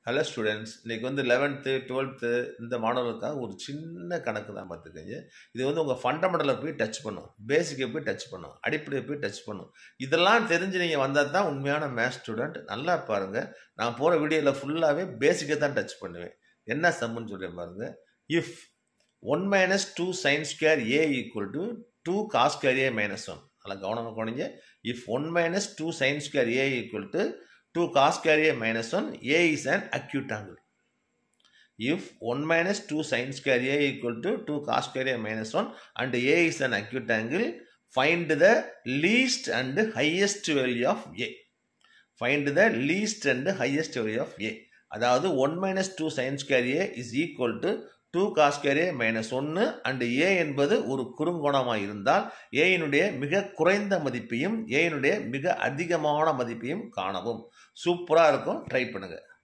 hello students இன்னைக்கு வந்து eleventh twelfth இந்த மாணவர்களுக்காக ஒரு சின்ன கணக்கு தான் பார்த்துக்கங்க இது வந்து உங்கள் ஃபண்டமெண்டலை போய் டச் பண்ணும் பேசிக்கை போய் டச் பண்ணும் அடிப்படையை போய் டச் பண்ணும் இதெல்லாம் தெரிஞ்சு நீங்கள் வந்தால் தான் உண்மையான மேத்ஸ் ஸ்டூடெண்ட் நல்லா பாருங்கள் நான் போகிற வீடியோவில் ஃபுல்லாகவே பேசிக்கை தான் டச் பண்ணுவேன் என்ன சம்முன்னு சொல்கிறேன் பாருங்கள் if one minus two sin square A equal to two cos square A minus one அதில் கவனமாக போனீங்க if one minus two sin square A equal to 2 cos square a minus 1 a is an acute angle if 1 minus 2 sin square a equal to 2 cos square a minus 1 and a is an acute angle find the least and highest value of a find the least and highest value of a அதாவது 1 minus 2 sin square a is equal to 2 cos square a minus 1 and a என்பது ஒரு குறுங்கோணமாக இருந்தால் a இனுடைய மிக குறைந்த மதிப்பையும் a இனுடைய மிக அதிகமான மதிப்பையும் காணவும் சூப்பராக இருக்கும் ட்ரை பண்ணுங்கள்